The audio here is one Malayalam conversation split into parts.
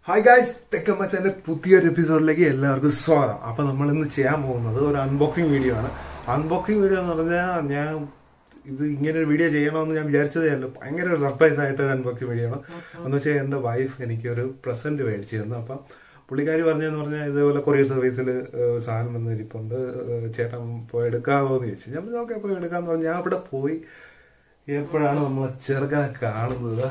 ഹായ് ഗായ്സ് തെക്കമ്മച്ചന്റെ പുതിയൊരു എപ്പിസോഡിലേക്ക് എല്ലാവർക്കും സ്വാഗതം അപ്പൊ നമ്മൾ ഇന്ന് ചെയ്യാൻ പോകുന്നത് ഒരു അൺബോക്സിംഗ് വീഡിയോ ആണ് അൺബോക്സിംഗ് വീഡിയോ എന്ന് പറഞ്ഞാൽ ഞാൻ ഇത് ഇങ്ങനെ ഒരു വീഡിയോ ചെയ്യണമെന്ന് ഞാൻ വിചാരിച്ചതേ അല്ല ഭയങ്കര ഒരു സർപ്രൈസ് ആയിട്ട് ഒരു അൺബോക്സിംഗ് വീഡിയോ ആണ് എന്ന് വെച്ചാൽ എൻ്റെ വൈഫ് എനിക്കൊരു പ്രസന്റ് മേടിച്ചു തന്നു അപ്പം പുള്ളിക്കാരി പറഞ്ഞതെന്ന് പറഞ്ഞാൽ ഇതേപോലെ കൊറിയർ സർവീസിൽ സാധനം വന്നിരിപ്പുണ്ട് ഏഹ് ചേട്ടൻ പോയി എടുക്കാമോ എന്ന് ചോദിച്ചു ഞാൻ ഓക്കെ പോയി എടുക്കാന്ന് പറഞ്ഞു ഞാൻ അവിടെ പോയി എപ്പോഴാണ് നമ്മൾ ചെറുക്കനെ കാണുന്നത്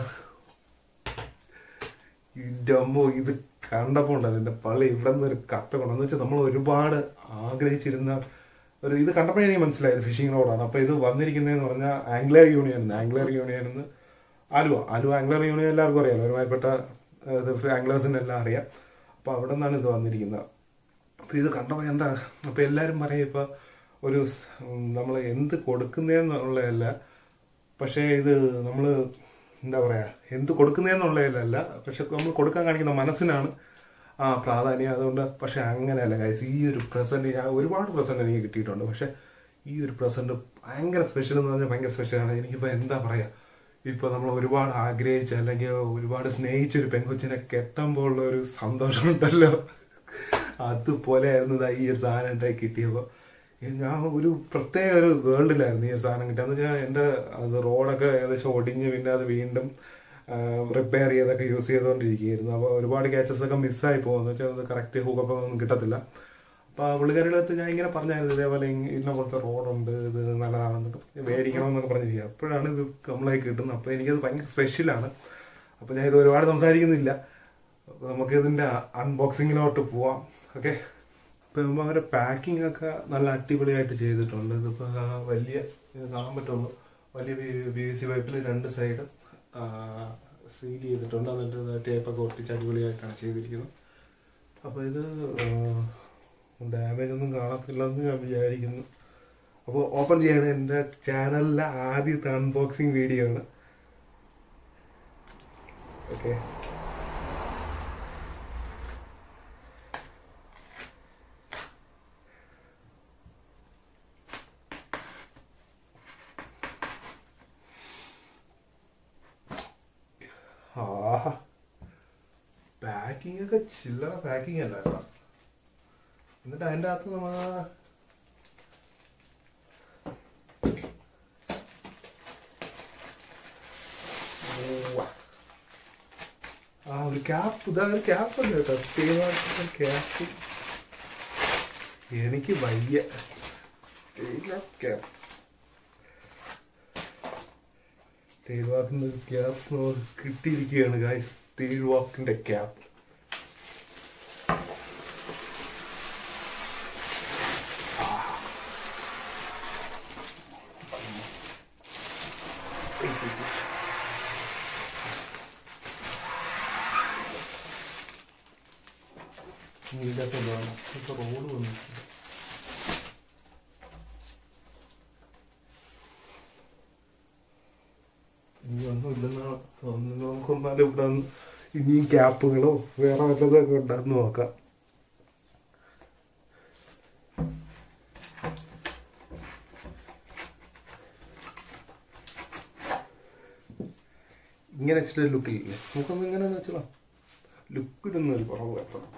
ഇതിന്റെ അമ്മോ ഇത് കണ്ടപ്പോ ഉണ്ടല്ലോ എന്റെ പള്ളി ഇവിടെ നിന്ന് ഒരു കപ്പ കൊണ്ടെന്ന് വെച്ചാൽ നമ്മൾ ഒരുപാട് ആഗ്രഹിച്ചിരുന്ന ഒരു ഇത് കണ്ടപ്പോഴേ എനിക്ക് മനസ്സിലായത് ഫിഷിംഗ് റോഡാണ് അപ്പൊ ഇത് വന്നിരിക്കുന്നതെന്ന് പറഞ്ഞാൽ ആംഗ്ലർ യൂണിയൻ ആംഗ്ലർ യൂണിയൻ എന്ന് ആലുവ ആലുവ ആംഗ്ലർ യൂണിയൻ എല്ലാവർക്കും അറിയാലോ ഒരുമാതിരിപ്പെട്ട ആംഗ്ലേഴ്സിന് എല്ലാം അറിയാം അപ്പൊ അവിടെ നിന്നാണ് ഇത് വന്നിരിക്കുന്നത് അപ്പൊ ഇത് കണ്ടപ്പോൾ എന്താ അപ്പൊ എല്ലാരും പറയും ഇപ്പൊ ഒരു നമ്മൾ എന്ത് കൊടുക്കുന്നതെന്നുള്ളതല്ല പക്ഷേ ഇത് നമ്മൾ എന്താ പറയാ എന്ത് കൊടുക്കുന്നതെന്നുള്ളതിലല്ല പക്ഷെ നമ്മൾ കൊടുക്കാൻ കാണിക്കുന്ന മനസ്സിനാണ് ആ പ്രാധാന്യം അതുകൊണ്ട് പക്ഷെ അങ്ങനെയല്ല കാര്യം ഈ ഒരു പ്രസന്റ് ഞാൻ ഒരുപാട് പ്രസന്റ് എനിക്ക് കിട്ടിയിട്ടുണ്ട് പക്ഷെ ഈ ഒരു പ്രസന്റ് ഭയങ്കര സ്പെഷ്യൽ എന്ന് പറഞ്ഞാൽ ഭയങ്കര സ്പെഷ്യലാണ് എനിക്കിപ്പോൾ എന്താ പറയാ ഇപ്പൊ നമ്മൾ ഒരുപാട് ആഗ്രഹിച്ച അല്ലെങ്കിൽ ഒരുപാട് സ്നേഹിച്ച ഒരു പെൺകൊച്ചിനെ കെട്ടുമ്പോൾ ഉള്ള ഒരു സന്തോഷമുണ്ടല്ലോ അതുപോലെയായിരുന്നു ദാ ഈ ഒരു സാധനം എൻ്റെ കിട്ടിയപ്പോൾ ഞാൻ ഒരു പ്രത്യേക ഒരു വേൾഡിലായിരുന്നു ഈ ഒരു സാധനം കിട്ടുക എന്ന് വെച്ചാൽ എൻ്റെ അത് റോഡൊക്കെ ഏകദേശം ഒടിഞ്ഞ് പിന്നെ അത് വീണ്ടും റിപ്പയർ ചെയ്തൊക്കെ യൂസ് ചെയ്തുകൊണ്ടിരിക്കുകയായിരുന്നു അപ്പോൾ ഒരുപാട് ക്യാച്ചസ് ഒക്കെ മിസ്സായി പോകുന്നു വെച്ചാൽ അത് കറക്റ്റ് ഹൂക്കപ്പ് ഒന്നും കിട്ടത്തില്ല അപ്പോൾ പുള്ളിക്കാരിയുടെ അടുത്ത് ഞാൻ ഇങ്ങനെ പറഞ്ഞായിരുന്നു ഇതേപോലെ ഇങ്ങ- ഇന്ന പോലത്തെ റോഡുണ്ട് ഇത് നല്ലതാണെന്നൊക്കെ പറഞ്ഞ് മേടിക്കണമെന്നൊക്കെ പറഞ്ഞിരിക്കുക അപ്പോഴാണ് ഇത് നമ്മളായി കിട്ടുന്നത് അപ്പോൾ എനിക്കത് ഭയങ്കര സ്പെഷ്യലാണ് അപ്പോൾ ഞാൻ ഇത് ഒരുപാട് സംസാരിക്കുന്നില്ല അപ്പോൾ നമുക്ക് ഇതിൻ്റെ അൺബോക്സിങ്ങിലോട്ട് പോവാം ഓക്കെ ഇപ്പം അവരുടെ പാക്കിംഗ് ഒക്കെ നല്ല അടിപൊളിയായിട്ട് ചെയ്തിട്ടുണ്ട് ഇതിപ്പോൾ വലിയ ഇത് കാണാൻ പറ്റുള്ളൂ വലിയ പി വി സി പൈപ്പിൽ രണ്ട് സൈഡ് സീൽ ചെയ്തിട്ടുണ്ട് എന്നിട്ട് ടേപ്പൊക്കെ ഒട്ടിച്ച് അടിപൊളിയായിട്ടാണ് ചെയ്തിരിക്കുന്നത് അപ്പോൾ ഇത് ഡാമേജ് ഒന്നും കാണത്തില്ലെന്ന് ഞാൻ വിചാരിക്കുന്നു അപ്പോൾ ഓപ്പൺ ചെയ്യണം എൻ്റെ ചാനലിലെ ആദ്യത്തെ അൺബോക്സിങ് വീഡിയോ ആണ് ഓക്കെ ആഹാ പാക്കിംഗ് ഒക്കെ ചില്ലറ പാക്കിംഗ് അല്ല കേട്ടോ എന്നിട്ട് അതിൻ്റെ അകത്ത് നമ്മ ഉവ്വ. ആ ഒരു ക്യാപ്പ് ഇതാ ഒരു ക്യാപ്പ് ഉണ്ട് കേട്ടോ തീരുമാനിച്ച ക്യാപ്പ് എനിക്ക് വയ്യ ക്യാപ്പ് തേഴ്വാക്കിന്റെ ഒരു ക്യാപ്പ് നമുക്ക് കിട്ടിയിരിക്കുകയാണ് ഗായ്സ് തേഴ്വാക്കിന്റെ ക്യാപ്പ് ഇതിനകത്ത് എന്താണ് ഇപ്പൊ റോഡ് വന്നിട്ടുണ്ട് ഇനി ഒന്നും ഇല്ലെന്നാണ് തോന്നുന്നത് നമുക്ക് ഒന്നാലും ഇവിടെ ഒന്ന് ഇനിയും ക്യാപ്പുകളോ വേറെ വല്ലതൊക്കെ ഉണ്ടെന്ന് നോക്കാം ഇങ്ങനെ വെച്ചിട്ട് ലുക്ക് ഇല്ലേ നമുക്കൊന്ന് ഇങ്ങനെ വെച്ചോ ലുക്കിലൊന്നും ഒരു കുറവ് വരുത്തണം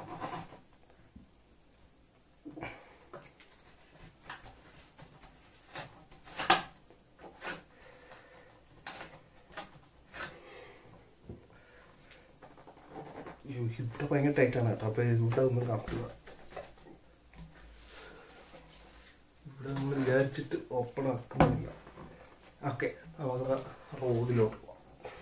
അയ്യോ, ഇവിടെ ഭയങ്കര ടൈറ്റാണ് കേട്ടോ അപ്പൊ ഇവിടെ ഒന്നും കാണത്തില്ല ഇവിടെ നമ്മൾ വിചാരിച്ചിട്ട് ഓപ്പൺ ആക്കുന്നില്ല ഓക്കെ നമുക്ക് റോഡിലോട്ട് പോവാം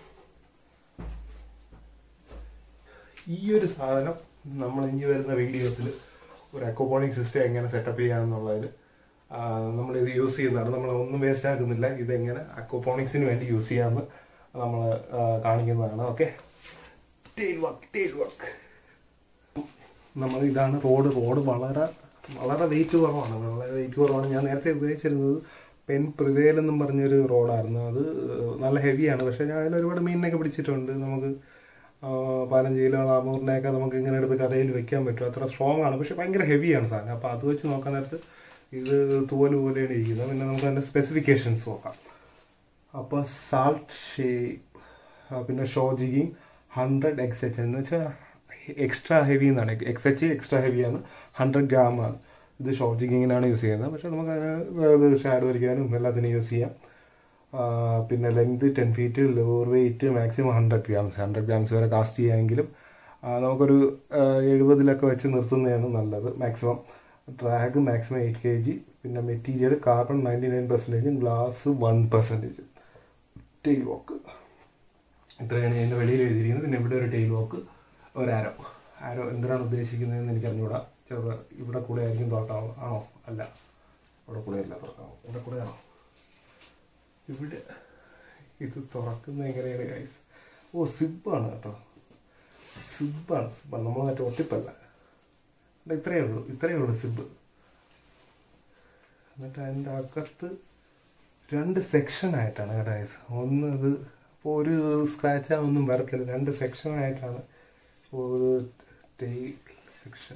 ഈ ഒരു സാധനം നമ്മൾ ഇനി വരുന്ന വീഡിയോസിൽ ഒരു അക്കോപോണിക് സിസ്റ്റം എങ്ങനെ സെറ്റപ്പ് ചെയ്യാമെന്നുള്ളതിൽ നമ്മൾ ഇത് യൂസ് ചെയ്യുന്നതാണ് നമ്മൾ ഒന്നും വേസ്റ്റ് ആക്കുന്നില്ല ഇതെങ്ങനെ അക്കോപോണിക്സിന് വേണ്ടി യൂസ് ചെയ്യാമെന്ന് നമ്മൾ കാണിക്കുന്നതാണ് okay Tailwalk Tailwalk നമ്മൾ ഇതാണ് റോഡ് റോഡ് വളരെ വളരെ വെയിറ്റ് കുറവാണ് വളരെ വെയിറ്റ് കുറവാണ് ഞാൻ നേരത്തെ ഉപയോഗിച്ചിരുന്നത് പെൻ പ്രിവേൽ എന്നും പറഞ്ഞൊരു റോഡായിരുന്നു അത് നല്ല ഹെവിയാണ് പക്ഷെ ഞാൻ അതിൽ ഒരുപാട് മീനിനൊക്കെ പിടിച്ചിട്ടുണ്ട് നമുക്ക് ആ, പതിനഞ്ച് കിലോ നാനൂറിനെയൊക്കെ നമുക്ക് ഇങ്ങനെ എടുത്ത് കരയിൽ വെക്കാൻ പറ്റും അത്ര സ്ട്രോങ് ആണ് പക്ഷെ ഭയങ്കര ഹെവിയാണ് സാധനം അപ്പോൾ അത് വെച്ച് നോക്കാൻ നേരത്ത് ഇത് തൂവൽ പോലെയാണ് ഇരിക്കുന്നത് പിന്നെ നമുക്ക് അതിൻ്റെ സ്പെസിഫിക്കേഷൻസ് നോക്കാം അപ്പോൾ സാൾട്ട് ഷേപ്പ് പിന്നെ shore jigging hundred X H എന്ന് വെച്ചാൽ എക്സ്ട്രാ ഹെവി എന്നാണ് എക്സ് എച്ച് എക്സ്ട്രാ ഹെവിയാണ് ഹൺഡ്രഡ് ഗ്രാമാണ് ഇത് ഷോർട്ട് ജിങ്ങിങ്ങിനാണ് യൂസ് ചെയ്യുന്നത് പക്ഷേ നമുക്ക് ഷാഡ് വരയ്ക്കാനും എല്ലാത്തിനും യൂസ് ചെയ്യാം ആ, പിന്നെ length ten feet lure weight maximum hundred grams hundred grams വരെ കാസ്റ്റ് ചെയ്യാമെങ്കിലും ആ, നമുക്കൊരു ആ, എഴുപതിലൊക്കെ വെച്ച് നിർത്തുന്നതാണ് നല്ലത് maximum drag maximum eight K G പിന്നെ മെറ്റീരിയൽ കാർബൺ നയൻറ്റി നയൻ പെർസെൻറ്റേജും glass one percentage Tailwalk ഇത്രയാണ് ഇതിൻ്റെ വെളിയിൽ എഴുതിയിരിക്കുന്നത് പിന്നെ ഇവിടെ ഒരു ടെയിൽ വോക്ക് ഒരു ആരോ ആരോ എന്തിനാണ് ഉദ്ദേശിക്കുന്നതെന്ന് എനിക്ക് അറിഞ്ഞൂടാ ചെറുപ്പം ഇവിടെ കൂടെ ആയിരിക്കും തുറക്കാമോ ആണോ അല്ല ഇവിടെ കൂടെ അല്ല തുറക്കാമോ ഇവിടെ കൂടെ ആണോ ഇവിടെ ഇത് തുറക്കുന്ന എങ്ങനെയാണ് ഗൈസ് ഓ സിബാണ് കേട്ടോ സിബാണ് സിബാണ് നമ്മൾ മറ്റേ ഒട്ടിപ്പല്ല ഇത് ഇത്രയേ ഉള്ളൂ ഇത്രയേ ഉള്ളൂ സിബ് എന്നിട്ട് അതിൻ്റെ അകത്ത് രണ്ട് സെക്ഷൻ ആയിട്ടാണ് കേട്ടോ ഗൈസ് ഒന്ന് ഇത് ഇപ്പോൾ ഒരു സ്ക്രാച്ച് ഒന്നും വരത്തില്ല രണ്ട് സെക്ഷൻ ആയിട്ടാണ് ഒരു ടെയിൽ സെക്ഷൻ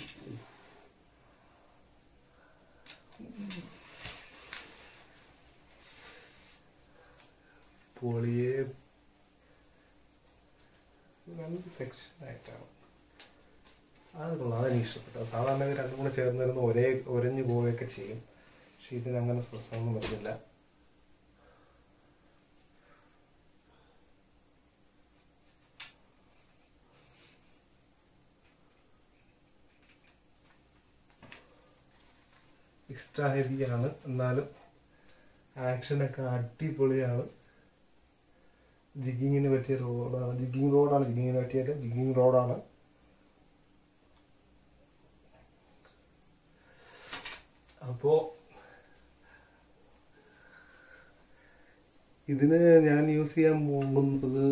പൊളിയെ രണ്ട് സെക്ഷൻ ആയിട്ടാണ് അത് കൊള്ളാം അതെനിക്ക് ഇഷ്ടപ്പെട്ടു സാധാരണ ഇത് രണ്ടും കൂടെ ചേർന്ന് വരുന്ന ഒരേ ഒരഞ്ഞു പോവുകയൊക്കെ ചെയ്യും പക്ഷെ ഇതിന് അങ്ങനെ പ്രശ്നമൊന്നും വരുന്നില്ല എക്സ്ട്രാ ഹെവിയാണ് എന്നാലും ആക്ഷനൊക്കെ അടിപൊളിയാണ് ജിഗിങ്ങിന് പറ്റിയ റോഡാണ് ജിഗിങ് റോഡാണ് ജിഗിങ്ങിന് പറ്റിയത് ജിഗിങ് റോഡാണ് അപ്പോൾ ഇതിന് ഞാൻ യൂസ് ചെയ്യാൻ പോകുന്നത്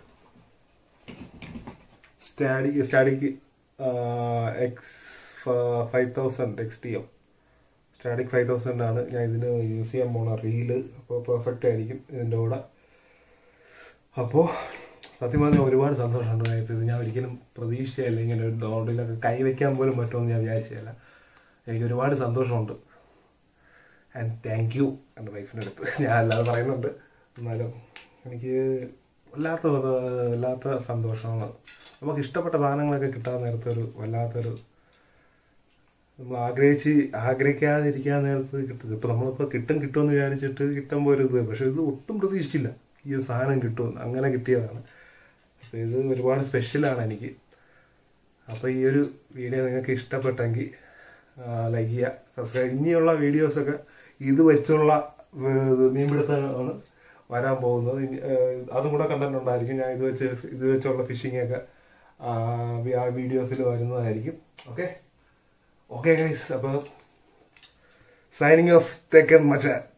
Stradic Stradic X five thousand X T M Stradic five thousand ആണ് ഞാൻ ഇതിന് യൂസ് ചെയ്യാൻ പോണ റീല് അപ്പോൾ പെർഫെക്റ്റ് ആയിരിക്കും ഇതിൻ്റെ കൂടെ അപ്പോൾ സത്യം പറഞ്ഞാൽ ഒരുപാട് സന്തോഷമുണ്ട് guys. ഇത് ഞാൻ ഒരിക്കലും പ്രതീക്ഷിച്ചല്ല ഇങ്ങനെ ഒരു ഡോഡിലൊക്കെ കൈവയ്ക്കാൻ പോലും പറ്റുമെന്ന് ഞാൻ വിചാരിച്ചില്ല എനിക്ക് ഒരുപാട് സന്തോഷമുണ്ട് ആൻഡ് താങ്ക് യു എൻ്റെ വൈഫിൻ്റെ അടുത്ത് ഞാൻ അല്ലാതെ പറയുന്നുണ്ട് എന്നാലും എനിക്ക് വല്ലാത്ത ഒരു- വല്ലാത്ത സന്തോഷമാണ് നമുക്ക് ഇഷ്ടപ്പെട്ട സാധനങ്ങളൊക്കെ കിട്ടാൻ നേരത്തെ ഒരു വല്ലാത്തൊരു നമ്മൾ ആഗ്രഹിച്ച് ആഗ്രഹിക്കാതിരിക്കാൻ നേരത്ത് കിട്ടുന്നത് ഇപ്പം നമ്മളിപ്പോൾ കിട്ടും കിട്ടുമെന്ന് വിചാരിച്ചിട്ട് കിട്ടുമ്പോൾ ഒരു ഇത് പക്ഷെ ഇത് ഒട്ടും പ്രതീക്ഷിച്ചില്ല ഈ ഒരു സാധനം കിട്ടുമെന്ന് അങ്ങനെ കിട്ടിയതാണ് അപ്പോൾ ഇത് ഒരുപാട് സ്പെഷ്യലാണ് എനിക്ക് അപ്പോൾ ഈ ഒരു വീഡിയോ നിങ്ങൾക്ക് ഇഷ്ടപ്പെട്ടെങ്കിൽ ലൈക്ക് ചെയ്യുക സബ്സ്ക്രൈബ് ഇനിയുള്ള വീഡിയോസൊക്കെ ഇത് വെച്ചുള്ള ഏർ, മീൻപിടുത്തമാണ് വരാൻ പോകുന്നത് ഇനി, ഏർ, അതും കൂടെ കണ്ടന്റ് ഉണ്ടായിരിക്കും ഞാൻ ഇത് വെച്ച് ഇത് വെച്ചുള്ള ഫിഷിംഗ് ഒക്കെ ആ വീഡിയോസിൽ വരുന്നതായിരിക്കും ഓക്കെ ഓക്കെ ഗൈസ് അപ്പോൾ സൈനിങ് ഓഫ് തെക്കൻ മച്ചാൻ